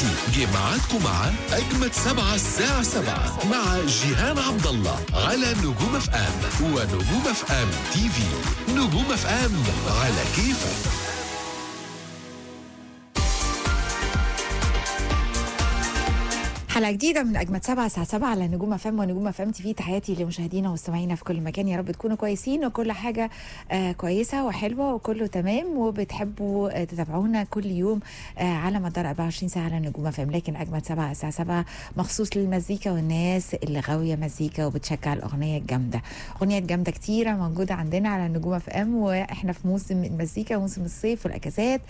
دلوقتي جه ميعادكم مع أجمد سبعة الساعة سبعة مع جيهان عبد الله على نجوم اف ام ونجوم اف ام تي في نجوم اف ام على كيفك حلقة جديدة من أجمد سبعة الساعة سبعة على نجوم فم ونجوم فم تي في تحياتي لمشاهدينا ومستمعينا في كل مكان يا رب تكونوا كويسين وكل حاجة آه كويسة وحلوة وكله تمام وبتحبوا آه تتابعونا كل يوم آه على مدار 24 ساعة على نجوم فم لكن أجمد سبعة الساعة سبعة مخصوص للمزيكا والناس اللي غاوية مزيكا وبتشجع الأغنية الجامدة أغنيات جامدة كتيرة موجودة عندنا على نجوم اف ام وإحنا في موسم المزيكا وموسم الصيف والأجازات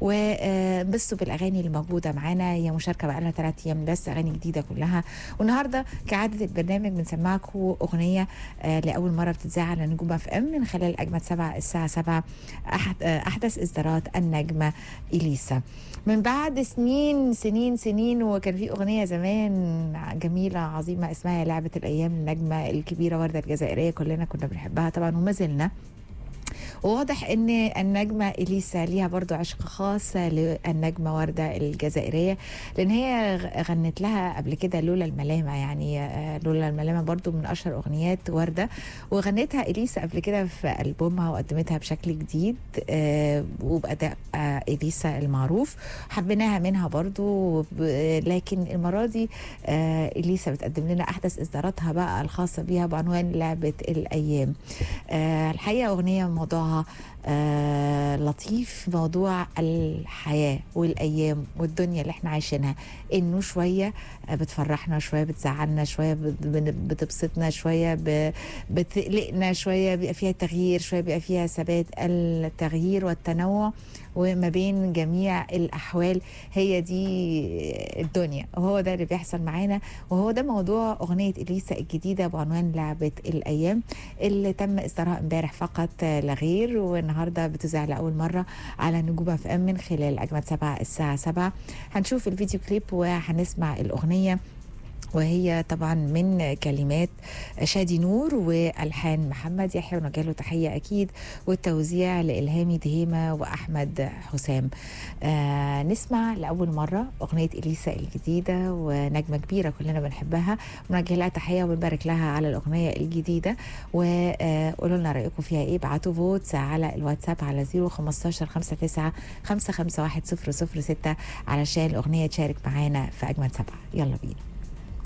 وبصوا بالأغاني اللي موجودة معانا هي مشاركة بقالنا ثلاث أيام بس أغاني جديده كلها والنهارده كعاده البرنامج بنسمعكم اغنيه آه لاول مره بتتذاع على نجوم اف ام من خلال اجمد سبعة الساعه 7 أحد آه احدث اصدارات النجمه اليسا من بعد سنين سنين سنين وكان في اغنيه زمان جميله عظيمه اسمها لعبه الايام النجمه الكبيره ورده الجزائريه كلنا كنا بنحبها طبعا وما زلنا وواضح ان النجمه اليسا ليها برضو عشق خاص للنجمه ورده الجزائريه لان هي غنت لها قبل كده لولا الملامه يعني لولا الملامه برضو من اشهر اغنيات ورده وغنتها اليسا قبل كده في البومها وقدمتها بشكل جديد وباداء اليسا المعروف حبيناها منها برضو لكن المره دي اليسا بتقدم لنا احدث اصداراتها بقى الخاصه بيها بعنوان لعبه الايام الحقيقه اغنيه موضوعها آه لطيف موضوع الحياة والأيام والدنيا اللي احنا عايشينها إنه شوية بتفرحنا شوية بتزعلنا شوية بتبسطنا شوية بتقلقنا شوية بيبقى فيها تغيير شوية بيبقى فيها ثبات التغيير والتنوع وما بين جميع الأحوال هي دي الدنيا وهو ده اللي بيحصل معانا وهو ده موضوع أغنية إليسا الجديدة بعنوان لعبة الأيام اللي تم إصدارها امبارح فقط لا غير والنهاردة بتذاع لأول مرة على نجوم اف ام من خلال أجمد سبعة الساعة سبعة هنشوف الفيديو كليب وهنسمع الأغنية وهي طبعا من كلمات شادي نور والحان محمد يحيى ونوجه له تحيه اكيد والتوزيع لالهامي دهيمه واحمد حسام آه نسمع لاول مره اغنيه اليسا الجديده ونجمه كبيره كلنا بنحبها ونوجه لها تحيه ونبارك لها على الاغنيه الجديده وقولوا لنا رايكم فيها ايه ابعتوا فوتس على الواتساب على 015 59 551 006 علشان الاغنيه تشارك معانا في اجمل سبعه يلا بينا